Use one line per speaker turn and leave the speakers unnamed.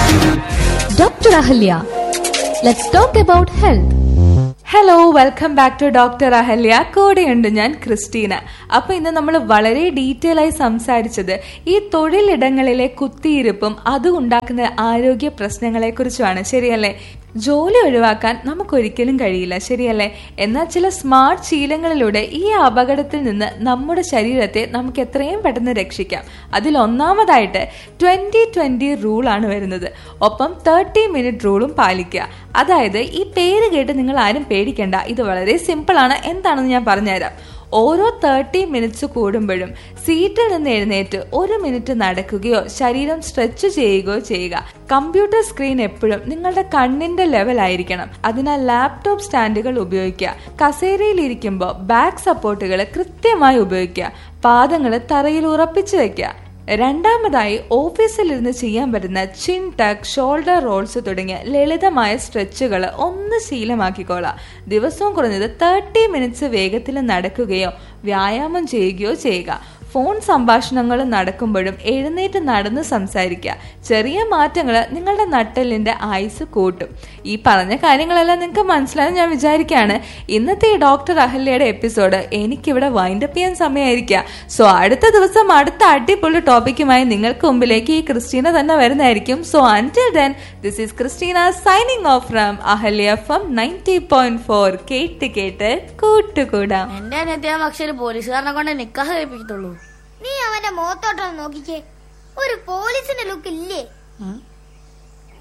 Dr. Ahalya. Let's talk about health.
Hello welcome back to doctor Ahalya കൂടെയുണ്ട് ഞാൻ Christina അപ്പൊ ഇന്ന് നമ്മൾ വളരെ ഡീറ്റെയിൽ ആയി സംസാരിച്ചത് ഈ തൊഴിലിടങ്ങളിലെ കുത്തിയിരിപ്പും അത് ഉണ്ടാക്കുന്ന ആരോഗ്യ പ്രശ്നങ്ങളെ കുറിച്ചുമാണ് ശരിയല്ലേ ജോലി ഒഴിവാക്കാൻ നമുക്കൊരിക്കലും കഴിയില്ല ശരിയല്ലേ എന്നാൽ ചില സ്മാർട്ട് ശീലങ്ങളിലൂടെ ഈ അപകടത്തിൽ നിന്ന് നമ്മുടെ ശരീരത്തെ നമുക്ക് എത്രയും പെട്ടെന്ന് രക്ഷിക്കാം അതിൽ ഒന്നാമതായിട്ട് ട്വന്റി ട്വന്റി റൂളാണ് വരുന്നത് ഒപ്പം തേർട്ടി മിനിറ്റ് റൂളും പാലിക്കുക അതായത് ഈ പേര് കേട്ട് നിങ്ങൾ ആരും പേടിക്കേണ്ട ഇത് വളരെ സിമ്പിൾ ആണ് എന്താണെന്ന് ഞാൻ പറഞ്ഞുതരാം ഓരോ തേർട്ടി മിനിറ്റ്സ് കൂടുമ്പോഴും സീറ്റിൽ നിന്ന് എഴുന്നേറ്റ് ഒരു മിനിറ്റ് നടക്കുകയോ ശരീരം സ്ട്രെച്ച് ചെയ്യുകയോ ചെയ്യുക കമ്പ്യൂട്ടർ സ്ക്രീൻ എപ്പോഴും നിങ്ങളുടെ കണ്ണിന്റെ ലെവൽ ആയിരിക്കണം അതിനാൽ ലാപ്ടോപ്പ് സ്റ്റാൻഡുകൾ ഉപയോഗിക്കുക കസേരയിൽ ഇരിക്കുമ്പോൾ ബാക്ക് സപ്പോർട്ടുകൾ കൃത്യമായി ഉപയോഗിക്കുക പാദങ്ങൾ തറയിൽ ഉറപ്പിച്ചു വെക്കുക രണ്ടാമതായി ഓഫീസിലിരുന്ന് ചെയ്യാൻ പറ്റുന്ന ചിൻ ടക്ക് ഷോൾഡർ റോൾസ് തുടങ്ങിയ ലളിതമായ സ്ട്രെച്ചുകൾ ഒന്ന് ശീലമാക്കിക്കോളാം ദിവസവും കുറഞ്ഞത് തേർട്ടി മിനിറ്റ്സ് വേഗത്തിൽ നടക്കുകയോ വ്യായാമം ചെയ്യുകയോ ചെയ്യുക ഫോൺ സംഭാഷണങ്ങൾ നടക്കുമ്പോഴും എഴുന്നേറ്റ് നടന്ന് സംസാരിക്കുക ചെറിയ മാറ്റങ്ങൾ നിങ്ങളുടെ നട്ടലിന്റെ ആയുസ് കൂട്ടും ഈ പറഞ്ഞ കാര്യങ്ങളെല്ലാം നിങ്ങൾക്ക് മനസ്സിലായെന്ന് ഞാൻ വിചാരിക്കുകയാണ് ഇന്നത്തെ ഈ ഡോക്ടർ അഹല്യയുടെ എപ്പിസോഡ് എനിക്കിവിടെ വൈൻഡപ്പ് ചെയ്യാൻ സമയമായിരിക്കുക സോ അടുത്ത ദിവസം അടുത്ത അടിപൊളി ടോപ്പിക്കുമായി നിങ്ങൾക്ക് മുമ്പിലേക്ക് ഈ ക്രിസ്റ്റീന തന്നെ വരുന്നതായിരിക്കും so until then this is Christina signing off from Ahalya from ninety point four കേട്ട് കേട്ട് കൂട്ടുകൂടാം
എന്റെ അനിയത്തിയാ പക്ഷെ ഒരു പോലീസുകാരനെ കൊണ്ട് നിക്കാഹ് കഴിപ്പിക്കത്തുള്ളൂ
നീ അവന്റെ മുഖത്തോട്ടൊന്ന് നോക്കിക്കേ ഒരു പോലീസിന്റെ ലുക്ക് ഇല്ലേ
ഉം.